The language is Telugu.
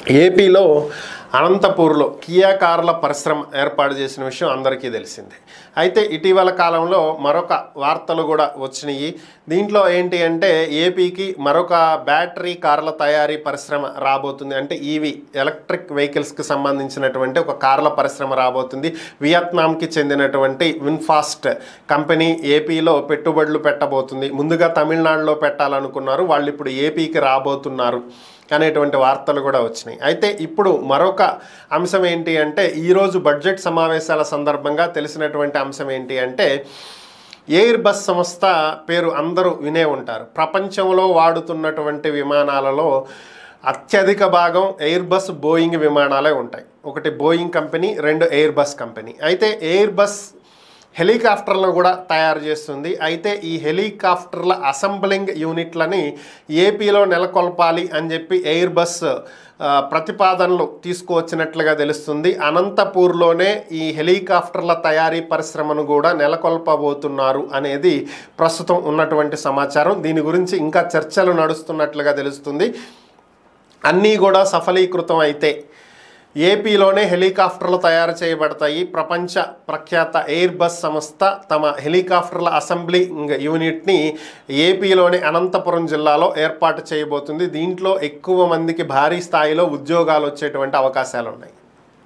ఏపీలో అనంతపూర్లో కియా కార్ల పరిశ్రమ ఏర్పాటు చేసిన విషయం అందరికీ తెలిసిందే అయితే ఇటీవల కాలంలో మరొక వార్తలు కూడా వచ్చినాయి దీంట్లో ఏంటి అంటే ఏపీకి మరొక బ్యాటరీ కార్ల తయారీ పరిశ్రమ రాబోతుంది అంటే ఈవీ ఎలక్ట్రిక్ వెహికల్స్కి సంబంధించినటువంటి ఒక కార్ల పరిశ్రమ రాబోతుంది వియత్నాంకి చెందినటువంటి విన్ఫాస్ట్ కంపెనీ ఏపీలో పెట్టుబడులు పెట్టబోతుంది ముందుగా తమిళనాడులో పెట్టాలనుకున్నారు వాళ్ళు ఇప్పుడు ఏపీకి రాబోతున్నారు అనేటువంటి వార్తలు కూడా వచ్చినాయి అయితే ఇప్పుడు మరొక అంశం ఏంటి అంటే ఈరోజు బడ్జెట్ సమావేశాల సందర్భంగా తెలిసినటువంటి అంశం ఏంటి అంటే ఎయిర్ బస్ సంస్థ పేరు అందరూ వినే ఉంటారు ప్రపంచంలో వాడుతున్నటువంటి విమానాలలో అత్యధిక భాగం ఎయిర్ బస్ బోయింగ్ విమానాలే ఉంటాయి ఒకటి బోయింగ్ కంపెనీ రెండు ఎయిర్ బస్ కంపెనీ అయితే ఎయిర్ బస్ హెలికాప్టర్లను కూడా తయారు చేస్తుంది అయితే ఈ హెలికాప్టర్ల అసెంబ్లింగ్ యూనిట్లని ఏపీలో నెలకొల్పాలి అని చెప్పి ఎయిర్ బస్ ఆ, ప్రతిపాదనలు తీసుకువచ్చినట్లుగా తెలుస్తుంది అనంతపూర్లోనే ఈ హెలికాప్టర్ల తయారీ పరిశ్రమను కూడా నెలకొల్పబోతున్నారు అనేది ప్రస్తుతం ఉన్నటువంటి సమాచారం దీని గురించి ఇంకా చర్చలు నడుస్తున్నట్లుగా తెలుస్తుంది అన్నీ కూడా సఫలీకృతం అయితే ఏపీలోనే హెలికాప్టర్లు తయారు చేయబడతాయి ప్రపంచ ప్రఖ్యాత ఎయిర్ బస్ సంస్థ తమ హెలికాప్టర్ల అసెంబ్లింగ్ యూనిట్ని ఏపీలోని అనంతపురం జిల్లాలో ఏర్పాటు చేయబోతుంది దీంట్లో ఎక్కువ మందికి భారీ స్థాయిలో ఉద్యోగాలు వచ్చేటువంటి అవకాశాలు ఉన్నాయి